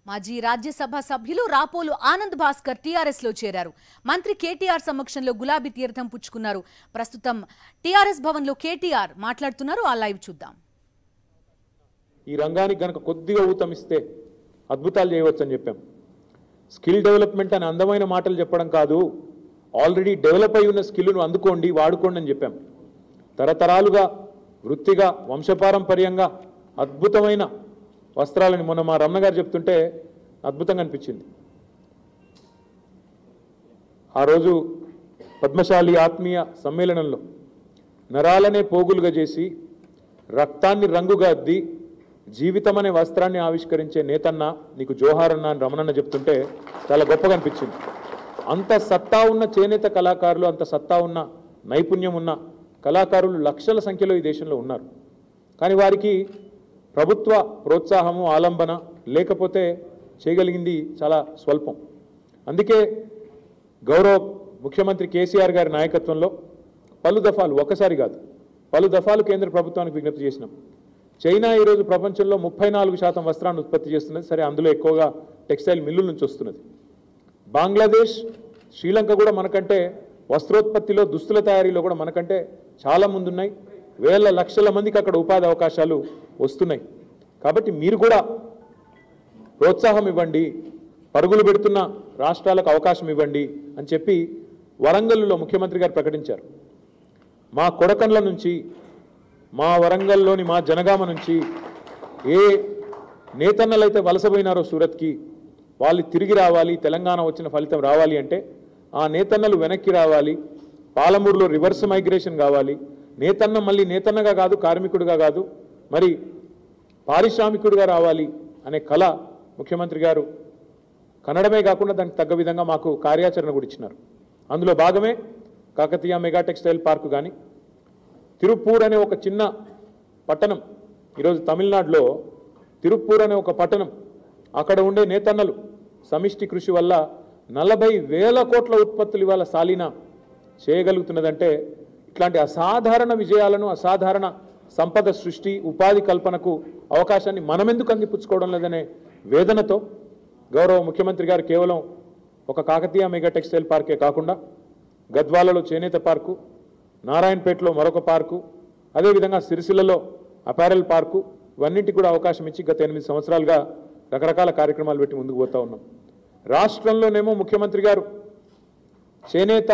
మాజీ రాజ్యసభ సభ్యులు రాపోలు ఆనంద్ భాస్కర్ టీఆర్ఎస్ లో చేరారు మంత్రి కేటీఆర్ సమక్షంలో గులాబీ తీర్థం పుచ్చుకున్నారు ప్రస్తుతం టీఆర్ఎస్ భవన్ లో కేటీఆర్ మాట్లాడుతున్నారు ఆ లైవ్ చూద్దాం ఈ రంగానికి గనక కొద్దిగా ఊతమిస్తే అద్భుతాలు చేయవచ్చని చెప్పాం స్కిల్ డెవలప్మెంట్ అని అందమైన మాటలు చెప్పడం కాదు ఆల్రెడీ డెవలప్ అయి ఉన్న స్కిల్ను అందుకోండి వాడుకోండి అని చెప్పాం తరతరాలుగా వృత్తిగా వంశపారంపర్యంగా అద్భుతమైన వస్త్రాలని మొన్న మా రమణ గారు చెప్తుంటే అద్భుతంగా అనిపించింది ఆ రోజు పద్మశాలి ఆత్మీయ సమ్మేళనంలో నరాలనే పోగులుగా చేసి రక్తాన్ని రంగుగా అద్ది జీవితం అనే వస్త్రాన్ని ఆవిష్కరించే నేతన్న నీకు జోహారన్న అని రమణన్న చెప్తుంటే చాలా గొప్పగా అనిపించింది అంత సత్తా ఉన్న చేనేత కళాకారులు అంత సత్తా ఉన్న నైపుణ్యం ఉన్న కళాకారులు లక్షల సంఖ్యలో ఈ దేశంలో ఉన్నారు కానీ వారికి ప్రభుత్వ ప్రోత్సాహము ఆలంబన లేకపోతే చేయగలిగింది చాలా స్వల్పం అందుకే గౌరవ ముఖ్యమంత్రి కేసీఆర్ గారి నాయకత్వంలో పలు దఫాలు ఒకసారి కాదు పలు దఫాలు కేంద్ర ప్రభుత్వానికి విజ్ఞప్తి చేసినాం చైనా ఈరోజు ప్రపంచంలో ముప్పై నాలుగు శాతం వస్త్రాన్ని ఉత్పత్తి చేస్తున్నది సరే అందులో ఎక్కువగా టెక్స్టైల్ మిల్లుల నుంచి వస్తున్నది బంగ్లాదేశ్ శ్రీలంక కూడా మనకంటే వస్త్రోత్పత్తిలో దుస్తుల తయారీలో కూడా మనకంటే చాలా ముందున్నాయి వేల లక్షల మందికి అక్కడ ఉపాధి అవకాశాలు వస్తున్నాయి కాబట్టి మీరు కూడా ప్రోత్సాహం ఇవ్వండి పరుగులు పెడుతున్న రాష్ట్రాలకు అవకాశం ఇవ్వండి అని చెప్పి వరంగల్లో ముఖ్యమంత్రి గారు ప్రకటించారు మా కొడకండ్ల నుంచి మా వరంగల్లోని మా జనగామ నుంచి ఏ నేతన్నలైతే వలసపోయినారో సూరత్కి వాళ్ళు తిరిగి రావాలి తెలంగాణ వచ్చిన ఫలితం రావాలి అంటే ఆ నేతన్నలు వెనక్కి రావాలి పాలమూరులో రివర్స్ మైగ్రేషన్ కావాలి నేతన్న మళ్ళీ నేతన్నగా కాదు కార్మికుడిగా కాదు మరి పారిశ్రామికుడిగా రావాలి అనే కళ ముఖ్యమంత్రి గారు కన్నడమే కాకుండా దానికి తగ్గ విధంగా మాకు కార్యాచరణ కూడా ఇచ్చినారు అందులో భాగమే కాకతీయ మెగా టెక్స్టైల్ పార్క్ కానీ తిరుప్పూర్ అనే ఒక చిన్న పట్టణం ఈరోజు తమిళనాడులో తిరుప్పూర్ అనే ఒక పట్టణం అక్కడ ఉండే నేతన్నలు సమిష్టి కృషి వల్ల నలభై వేల కోట్ల ఉత్పత్తులు ఇవాళ సాలినా చేయగలుగుతున్నదంటే ఇట్లాంటి అసాధారణ విజయాలను అసాధారణ సంపద సృష్టి ఉపాధి కల్పనకు అవకాశాన్ని మనమెందుకు అందిపుచ్చుకోవడం లేదనే వేదనతో గౌరవ ముఖ్యమంత్రి గారు కేవలం ఒక కాకతీయ మెగా టెక్స్టైల్ పార్కే కాకుండా గద్వాలలో చేనేత పార్కు నారాయణపేటలో మరొక పార్కు అదేవిధంగా సిరిసిల్లలో అపారెల్ పార్కు ఇవన్నింటికి కూడా అవకాశం ఇచ్చి గత ఎనిమిది సంవత్సరాలుగా రకరకాల కార్యక్రమాలు పెట్టి ముందుకు పోతా ఉన్నాం రాష్ట్రంలోనేమో ముఖ్యమంత్రి గారు చేనేత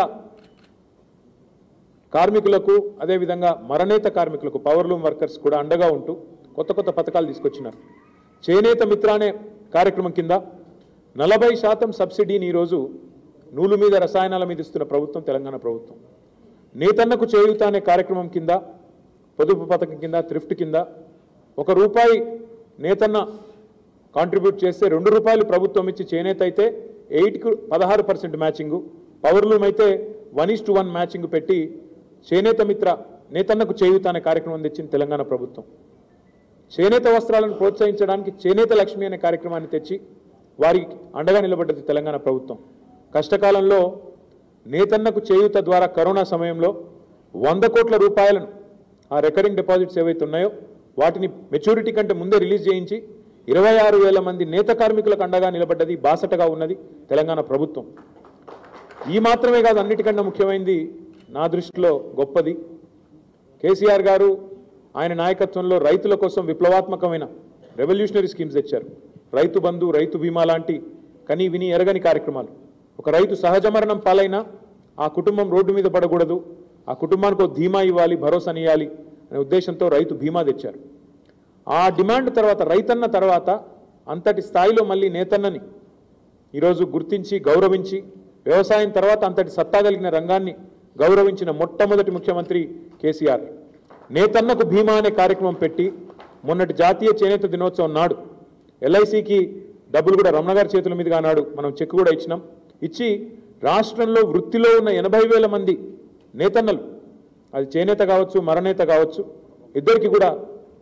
కార్మికులకు అదేవిధంగా మరణేత కార్మికులకు పవర్లూమ్ వర్కర్స్ కూడా అండగా ఉంటూ కొత్త కొత్త పథకాలు తీసుకొచ్చినారు చేనేత మిత్ర అనే కార్యక్రమం కింద నలభై శాతం సబ్సిడీని ఈరోజు నూలు మీద రసాయనాల మీద ఇస్తున్న ప్రభుత్వం తెలంగాణ ప్రభుత్వం నేతన్నకు చేయూత అనే కార్యక్రమం కింద పొదుపు పథకం కింద థ్రిఫ్ట్ కింద ఒక రూపాయి నేతన్న కాంట్రిబ్యూట్ చేస్తే రెండు రూపాయలు ప్రభుత్వం ఇచ్చి చేనేత అయితే ఎయిట్కు పదహారు పర్సెంట్ మ్యాచింగు పవర్లూమ్ అయితే one is to one matching పెట్టి చేనేత మిత్ర నేతన్నకు చేయూత అనే కార్యక్రమం తెచ్చింది తెలంగాణ ప్రభుత్వం చేనేత వస్త్రాలను ప్రోత్సహించడానికి చేనేత లక్ష్మి అనే కార్యక్రమాన్ని తెచ్చి వారికి అండగా నిలబడ్డది తెలంగాణ ప్రభుత్వం కష్టకాలంలో నేతన్నకు చేయూత ద్వారా కరోనా సమయంలో వంద కోట్ల రూపాయలను ఆ రికరింగ్ డిపాజిట్స్ ఏవైతే ఉన్నాయో వాటిని మెచ్యూరిటీ కంటే ముందే రిలీజ్ చేయించి ఇరవై ఆరు వేల మంది నేత కార్మికులకు అండగా నిలబడ్డది బాసటగా ఉన్నది తెలంగాణ ప్రభుత్వం ఈ మాత్రమే కాదు అన్నిటికన్నా ముఖ్యమైనది నా దృష్టిలో గొప్పది కేసీఆర్ గారు ఆయన నాయకత్వంలో రైతుల కోసం విప్లవాత్మకమైన రెవల్యూషనరీ స్కీమ్స్ తెచ్చారు రైతు బంధు రైతు బీమా లాంటి కని విని ఎరగని కార్యక్రమాలు ఒక రైతు సహజ మరణం పాలైనా ఆ కుటుంబం రోడ్డు మీద పడకూడదు ఆ కుటుంబానికి ఒక ధీమా ఇవ్వాలి భరోసానివ్వాలి అనే ఉద్దేశంతో రైతు బీమా తెచ్చారు ఆ డిమాండ్ తర్వాత రైతన్న తర్వాత అంతటి స్థాయిలో మళ్ళీ నేతన్నని ఈరోజు గుర్తించి గౌరవించి వ్యవసాయం తర్వాత అంతటి సత్తా కలిగిన రంగాన్ని గౌరవించిన మొట్టమొదటి ముఖ్యమంత్రి కేసీఆర్ నేతన్నకు భీమా అనే కార్యక్రమం పెట్టి మొన్నటి జాతీయ చేనేత దినోత్సవం నాడు ఎల్ఐసికి డబ్బులు కూడా రమణ గారి చేతుల మీదుగా నాడు మనం చెక్ కూడా ఇచ్చినాం ఇచ్చి రాష్ట్రంలో వృత్తిలో ఉన్న ఎనభై వేల మంది నేతన్నలు అది చేనేత కావచ్చు మరనేత కావచ్చు ఇద్దరికి కూడా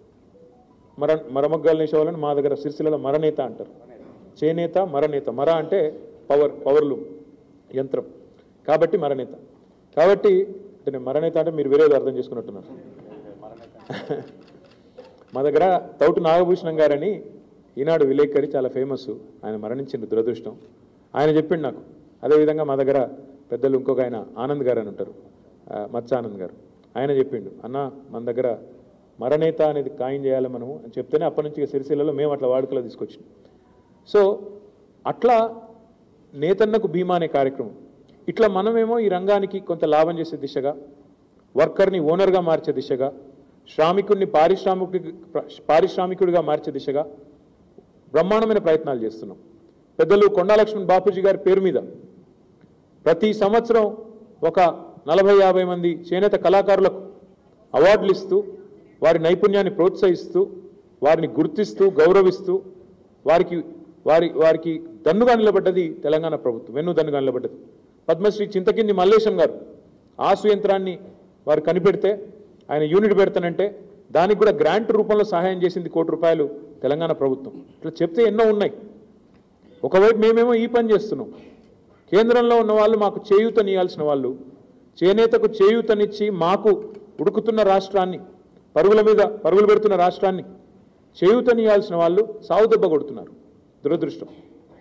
మర మరమగ్గాలు నేసేవాళ్ళని మా దగ్గర సిరిసిల్లలో మరనేత అంటారు చేనేత మరనేత మర అంటే పవర్ పవర్లు యంత్రం కాబట్టి మరనేత కాబట్టి అంటే నేను మరనేత అంటే మీరు వేరేది అర్థం చేసుకున్నట్టున్నారు మా దగ్గర తౌటు నాగభూషణం గారని ఈనాడు విలేకరి చాలా ఫేమస్ ఆయన మరణించిన దురదృష్టం ఆయన చెప్పిండు నాకు అదేవిధంగా మా దగ్గర పెద్దలు ఇంకొక ఆయన ఆనంద్ గారు అని ఉంటారు ఆ, మత్స్య ఆనంద్ గారు ఆయన చెప్పిండు అన్న మన దగ్గర మరణేత అనేది ఖాయం చేయాలి మనము అని చెప్తేనే అప్పటి నుంచి ఇక సిరిసిల్లలో మేము అట్లా వాడుకలో తీసుకొచ్చినాం సో అట్లా నేతన్నకు బీమా అనే కార్యక్రమం ఇట్లా మనమేమో ఈ రంగానికి కొంత లాభం చేసే దిశగా వర్కర్ని ఓనర్గా మార్చే దిశగా శ్రామికుడిని పారిశ్రామికుడి పారిశ్రామికుడిగా మార్చే దిశగా బ్రహ్మాండమైన ప్రయత్నాలు చేస్తున్నాం పెద్దలు కొండా లక్ష్మణ్ బాపూజీ గారి పేరు మీద ప్రతి సంవత్సరం ఒక నలభై యాభై మంది చేనేత కళాకారులకు అవార్డులు ఇస్తూ వారి నైపుణ్యాన్ని ప్రోత్సహిస్తూ వారిని గుర్తిస్తూ గౌరవిస్తూ వారికి వారి వారికి దన్నుగా నిలబడ్డది తెలంగాణ ప్రభుత్వం వెన్ను దన్నుగా నిలబడ్డది పద్మశ్రీ చింతకింది మల్లేశం గారు ఆసు యంత్రాన్ని వారు కనిపెడితే ఆయన యూనిట్ పెడతానంటే దానికి కూడా గ్రాంట్ రూపంలో సహాయం చేసింది కోటి రూపాయలు తెలంగాణ ప్రభుత్వం ఇట్లా చెప్తే ఎన్నో ఉన్నాయి ఒకవైపు మేమేమో ఈ పని చేస్తున్నాం కేంద్రంలో ఉన్న వాళ్ళు మాకు చేయూతనియాల్సిన వాళ్ళు చేనేతకు చేయూతనిచ్చి మాకు ఉడుకుతున్న రాష్ట్రాన్ని పరుగుల మీద పరుగులు పెడుతున్న రాష్ట్రాన్ని చేయూతనియాల్సిన వాళ్ళు సావుదెబ్బ కొడుతున్నారు దురదృష్టం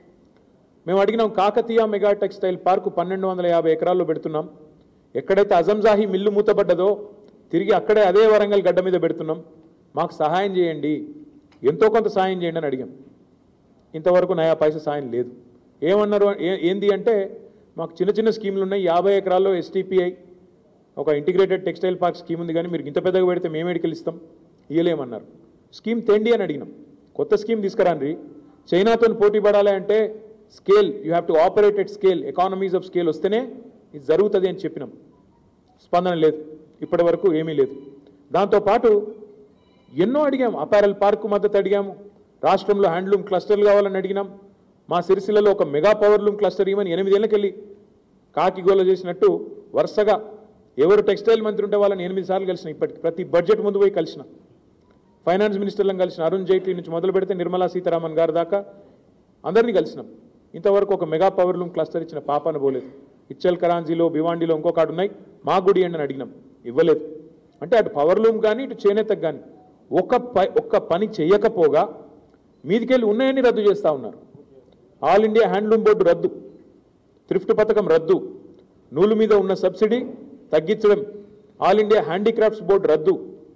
మేము అడిగినాం కాకతీయ మెగా టెక్స్టైల్ పార్కు పన్నెండు వందల యాభై ఎకరాల్లో పెడుతున్నాం ఎక్కడైతే అజంజాహి మిల్లు మూతపడ్డదో తిరిగి అక్కడే అదే వరంగల్ గడ్డ మీద పెడుతున్నాం మాకు సహాయం చేయండి ఎంతో కొంత సహాయం చేయండి అని అడిగాం ఇంతవరకు నయా పైసా సాయం లేదు ఏమన్నారు ఏ- ఏంది అంటే మాకు చిన్న చిన్న స్కీములు ఉన్నాయి యాభై ఎకరాల్లో ఎస్టీపీఐ ఒక ఇంటిగ్రేటెడ్ టెక్స్టైల్ పార్క్ స్కీమ్ ఉంది కానీ మీరు ఇంత పెద్దగా పెడితే మేము ఎడికి ఇస్తాం ఇయ్యలేమన్నారు స్కీమ్ తెండి అని అడిగినాం కొత్త స్కీమ్ తీసుకురాండి చైనాతో పోటీ పడాలి అంటే scale you have to operate at scale economies of scale వస్తేనే ఇది జరుగుతుంది అని చెప్పినాం స్పందన లేదు ఇప్పటి వరకు ఏమీ లేదు దాంతోపాటు ఎన్నో అడిగాం అపారల్ పార్కు మద్దతు అడిగాము రాష్ట్రంలో హ్యాండ్లూమ్ క్లస్టర్లు కావాలని అడిగినాం మా సిరిసిల్లలో ఒక మెగా పవర్లూమ్ క్లస్టర్ ఇవ్వని ఎనిమిదేళ్ళకెళ్ళి కాకిగోల చేసినట్టు వరుసగా ఎవరు టెక్స్టైల్ మంత్రి ఉంటే వాళ్ళని ఎనిమిది సార్లు కలిసిన ఇప్పటికి ప్రతి బడ్జెట్ ముందు పోయి కలిసిన ఫైనాన్స్ మినిస్టర్లను కలిసిన అరుణ్ జైట్లీ నుంచి మొదలు పెడితే నిర్మలా సీతారామన్ గారి దాకా అందరినీ కలిసినాం ఇంతవరకు ఒక మెగా పవర్ లూమ్ క్లస్టర్ ఇచ్చిన పాపాన పోలేదు ఇచ్చల్ కరాంజీలో భివాండిలో ఇంకొకటి ఉన్నాయి మా గుడి అని అడిగినాం ఇవ్వలేదు అంటే అటు పవర్ లూమ్ కానీ ఇటు చేనేతకు కానీ ఒక ప- ఒక్క పని చేయకపోగా మీదికెళ్ళి ఉన్నాయని రద్దు చేస్తూ ఉన్నారు ఆల్ ఇండియా హ్యాండ్లూమ్ బోర్డు రద్దు థ్రిఫ్ట్ పథకం రద్దు నూలు మీద ఉన్న సబ్సిడీ తగ్గించడం ఆల్ ఇండియా హ్యాండీక్రాఫ్ట్స్ బోర్డు రద్దు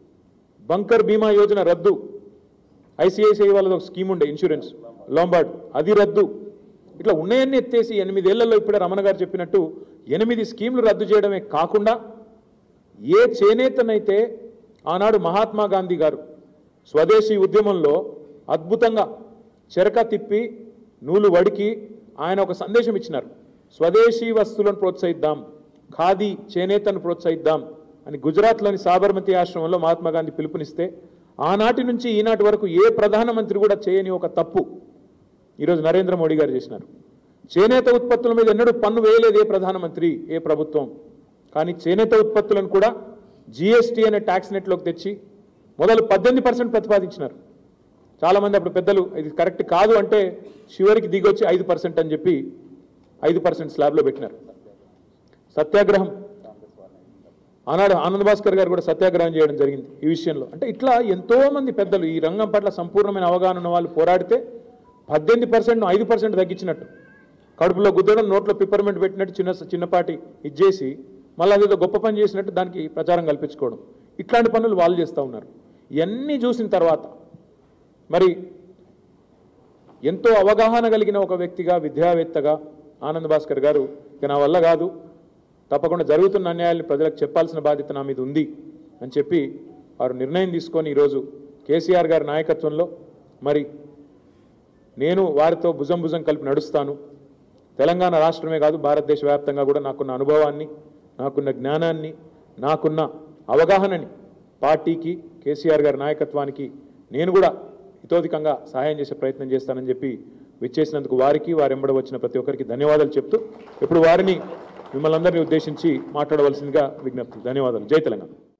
బంకర్ బీమా యోజన రద్దు ఐసిఐసిఐ వాళ్ళది ఒక స్కీమ్ ఉండే ఇన్సూరెన్స్ లాంబార్డ్ అది రద్దు ఇట్లా ఉన్నాయన్నీ ఎత్తేసి ఎనిమిదేళ్లలో ఇప్పుడే రమణ గారు చెప్పినట్టు ఎనిమిది స్కీమ్లు రద్దు చేయడమే కాకుండా ఏ చేనేతనైతే ఆనాడు మహాత్మా గాంధీ గారు స్వదేశీ ఉద్యమంలో అద్భుతంగా చెరక తిప్పి నూలు వడికి ఆయన ఒక సందేశం ఇచ్చినారు స్వదేశీ వస్తువులను ప్రోత్సహిద్దాం ఖాదీ చేనేతను ప్రోత్సహిద్దాం అని గుజరాత్లోని సాబర్మతి ఆశ్రమంలో మహాత్మా గాంధీ పిలుపునిస్తే ఆనాటి నుంచి ఈనాటి వరకు ఏ ప్రధానమంత్రి కూడా చేయని ఒక తప్పు ఈరోజు నరేంద్ర మోడీ గారు చేసినారు చేనేత ఉత్పత్తుల మీద ఎన్నడూ పన్ను వేయలేదు ఏ ప్రధానమంత్రి ఏ ప్రభుత్వం కానీ చేనేత ఉత్పత్తులను కూడా జిఎస్టీ అనే ట్యాక్స్ నెట్లోకి తెచ్చి మొదలు పద్దెనిమిది పర్సెంట్ ప్రతిపాదించినారు చాలామంది అప్పుడు పెద్దలు ఇది కరెక్ట్ కాదు అంటే చివరికి దిగొచ్చి ఐదు పర్సెంట్ అని చెప్పి ఐదు పర్సెంట్ స్లాబ్లో పెట్టినారు సత్యాగ్రహం ఆనాడు ఆనంద్ భాస్కర్ గారు కూడా సత్యాగ్రహం చేయడం జరిగింది ఈ విషయంలో అంటే ఇట్లా ఎంతో మంది పెద్దలు ఈ రంగం పట్ల సంపూర్ణమైన అవగాహన ఉన్న వాళ్ళు పోరాడితే పద్దెనిమిది పర్సెంట్ ఐదు పర్సెంట్ తగ్గించినట్టు కడుపులో గుద్దడం నోట్లో పిప్పర్మెంట్ పెట్టినట్టు చిన్న చిన్నపాటి ఇచ్చేసి మళ్ళీ అదేదో గొప్ప పని చేసినట్టు దానికి ప్రచారం కల్పించుకోవడం ఇట్లాంటి పనులు వాళ్ళు చేస్తూ ఉన్నారు ఇవన్నీ చూసిన తర్వాత మరి ఎంతో అవగాహన కలిగిన ఒక వ్యక్తిగా విద్యావేత్తగా ఆనంద్ భాస్కర్ గారు ఇక నా వల్ల కాదు తప్పకుండా జరుగుతున్న అన్యాయాన్ని ప్రజలకు చెప్పాల్సిన బాధ్యత నా మీద ఉంది అని చెప్పి వారు నిర్ణయం తీసుకొని ఈరోజు కేసీఆర్ గారి నాయకత్వంలో మరి నేను వారితో భుజం భుజం కలిపి నడుస్తాను తెలంగాణ రాష్ట్రమే కాదు భారతదేశ వ్యాప్తంగా కూడా నాకున్న అనుభవాన్ని నాకున్న జ్ఞానాన్ని నాకున్న అవగాహనని పార్టీకి కేసీఆర్ గారి నాయకత్వానికి నేను కూడా హితోధికంగా సహాయం చేసే ప్రయత్నం చేస్తానని చెప్పి విచ్చేసినందుకు వారికి వారి వెంబడి వచ్చిన ప్రతి ఒక్కరికి ధన్యవాదాలు చెప్తూ ఇప్పుడు వారిని మిమ్మల్ని అందరినీ ఉద్దేశించి మాట్లాడవలసిందిగా విజ్ఞప్తి ధన్యవాదాలు జై తెలంగాణ